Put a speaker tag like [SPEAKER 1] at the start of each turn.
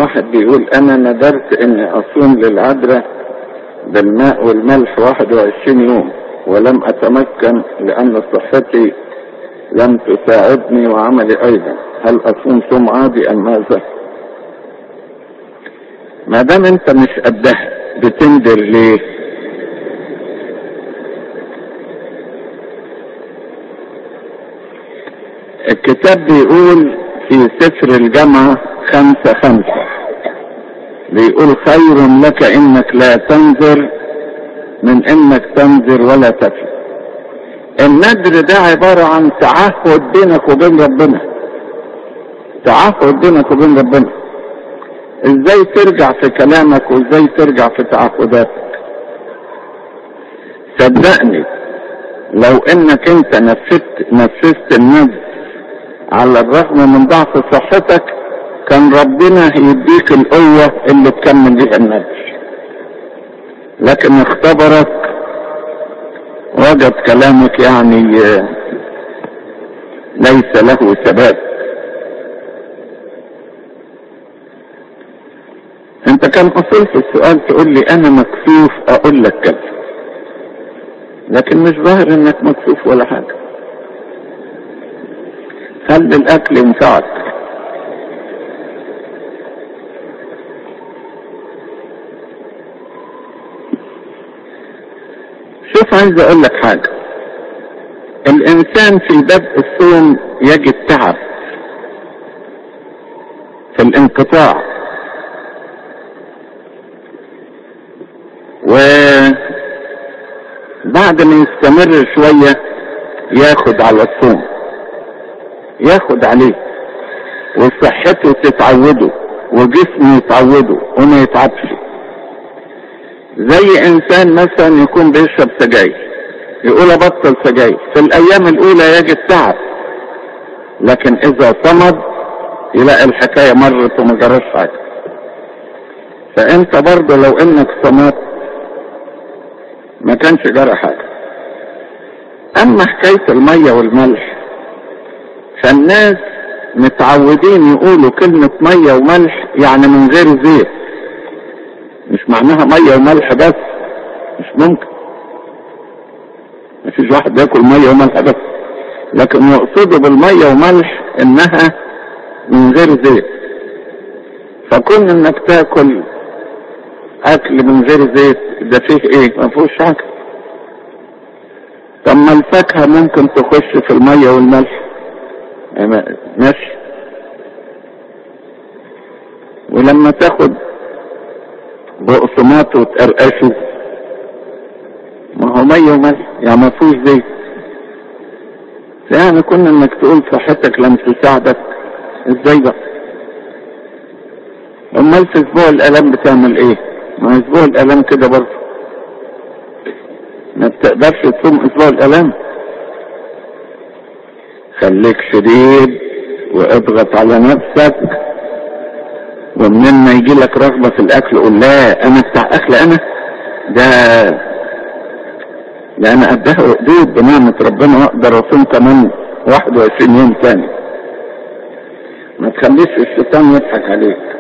[SPEAKER 1] واحد بيقول انا ندرت اني اصوم للعذراء بالماء والملح 21 يوم ولم اتمكن لان صحتي لم تساعدني وعملي ايضا هل اصوم صوم عادي ام ماذا ما دام انت مش قدها بتندر ليه الكتاب بيقول في سفر الجامعة خمسة خمسة بيقول خير لك انك لا تنذر من انك تنذر ولا تفي النذر ده عبارة عن تعهد بينك وبين ربنا تعهد بينك وبين ربنا ازاي ترجع في كلامك وازاي ترجع في تعهداتك صدقني لو انك انت نفذت نفذت النذر على الرغم من ضعف صحتك كان ربنا هيديك القوة اللي تكمل بيها النذر لكن اختبرك وجد كلامك يعني ليس له ثبات انت كان اصل في السؤال تقول لي انا مكسوف اقول لك كذا لكن مش ظاهر انك مكسوف ولا حاجة خلي الاكل ينفعك شوف عايز اقول لك حاجة الانسان في بدء الصوم يجد تعب في الانقطاع وبعد ما يستمر شوية ياخد على الصوم ياخد عليه وصحته تتعوده وجسمه يتعوده وما يتعبش زي انسان مثلا يكون بيشرب سجاير يقول ابطل سجاير في الايام الاولى يجد تعب لكن اذا صمد يلاقي الحكاية مرت وما جراش حاجة فانت برضه لو انك صمت ما كانش جرى حاجة اما حكاية المية والملح فالناس متعودين يقولوا كلمة مية وملح يعني من غير زيت مش معناها مية وملح بس مش ممكن مفيش واحد بياكل مية وملح بس لكن يقصدوا بالمية وملح انها من غير زيت فكون انك تاكل اكل من غير زيت ده فيه ايه ما فيهوش حاجة طب ما الفاكهة ممكن تخش في المية والملح ماشي ولما تاخد بقسماط وتقرقشه ما هو مية وملح يعني ما فيهوش زيت يعني كنا انك تقول صحتك لم تساعدك ازاي بقى امال في اسبوع الالام بتعمل ايه ما اسبوع الالام كده برضه ما بتقدرش تصوم اسبوع الالام خليك شديد واضغط على نفسك ومنين ما يجي لك رغبة في الاكل قول لا انا بتاع اكل انا ده ده انا قدها وقدود بنعمة ربنا اقدر اصوم كمان 21 يوم تاني ما تخليش الشيطان يضحك عليك